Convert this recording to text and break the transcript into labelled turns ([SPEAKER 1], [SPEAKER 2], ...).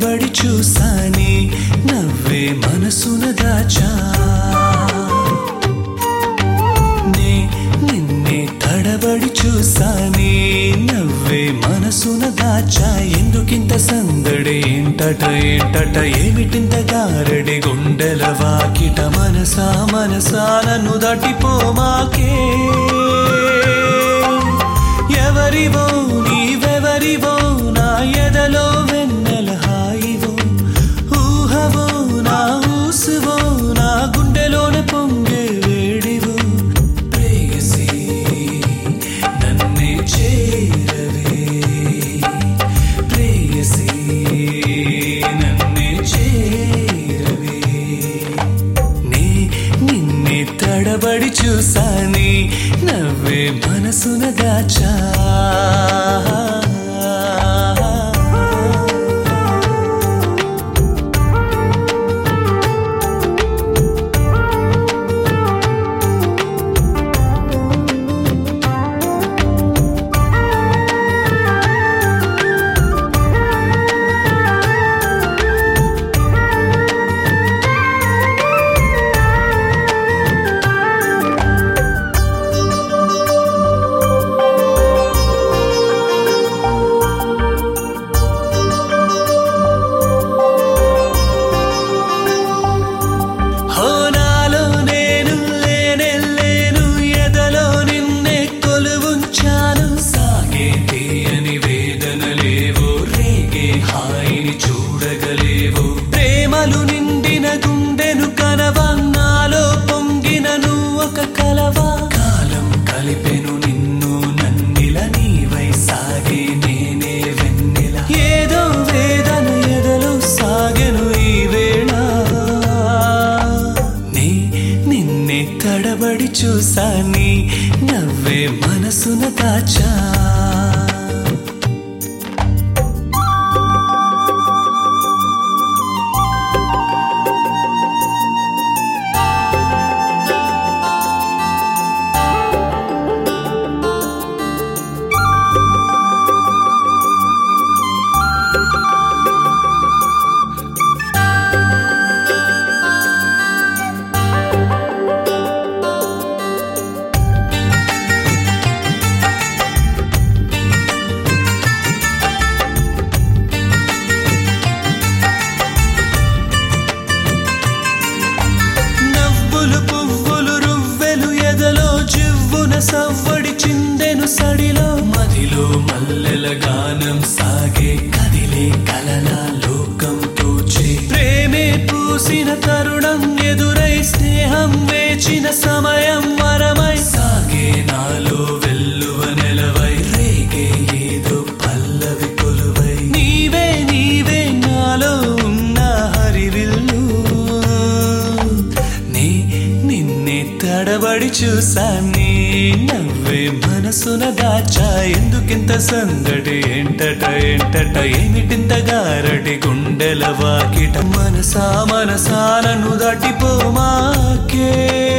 [SPEAKER 1] తడబడి చూసాని నవ్వే మనసున దాచా నే నిన్నే తడబడి చూసాని నవ్వే మనసున దాచా ఎందుకింత సందడి ఏంటట ఏంటట ఏమిటింత గారడి గుండెల వాకిట మనసా మనసా నన్ను దాటిపోమాకే ఎవరివో నీవెవరివో నా ఎదలో వెన్నెల హాయివో ఊహవో నా ఊసువో నా గుండెలోన పొంగే వేడివో ప్రేయసి నన్నే చేరవే ప్రేయసి నన్నే చేరవే నే నిన్నే తడబడి చూసాని నవ్వే మనసున దాచా హో నాలో నేను లేనే లేను ఎదలో నిన్నే కొలువుంచాను సాగే తీయని వేదన లేవు రేగే హాయిని చూడగలేవు ప్రేమలు నిండిన గుండెను కనవా నాలో పొంగిన ఒక కలవా కాలం కలిపెను నిన్ను నన్నిల నీవై సాగే నేనే వెన్నెల ఏదో వేదన ఎదలో సాగెను ఈ వేళ నీ నిన్నే తడబడి చూసాని నవ్వే మనసున దాచా నవ్వులు పువ్వులు రువ్వెలు ఎదలో జివ్వున సవ్వడి చిందెను సడిలో మదిలో మల్లెల గానం సాగే కదిలే కలల లోకం తోచే ప్రేమే పూసిన తరుణం ఎదురై స్నేహం వేచిన సమయం వరమై సాగే నాలో వెల్లువ నెలవై రేగే ఏదో పల్లవి కొలువై నీవే నీవే నాలో ఉన్న హరివిల్లు నీ నిన్నే తడబడి చూసాని నవ్వే మనసున దాచా ఎందుకింత సందడి ఏంటట ఏంటట ఏమిటింత గారడి గుండెల వాకిట మనసా మనసా నన్ను దాటిపోమాకే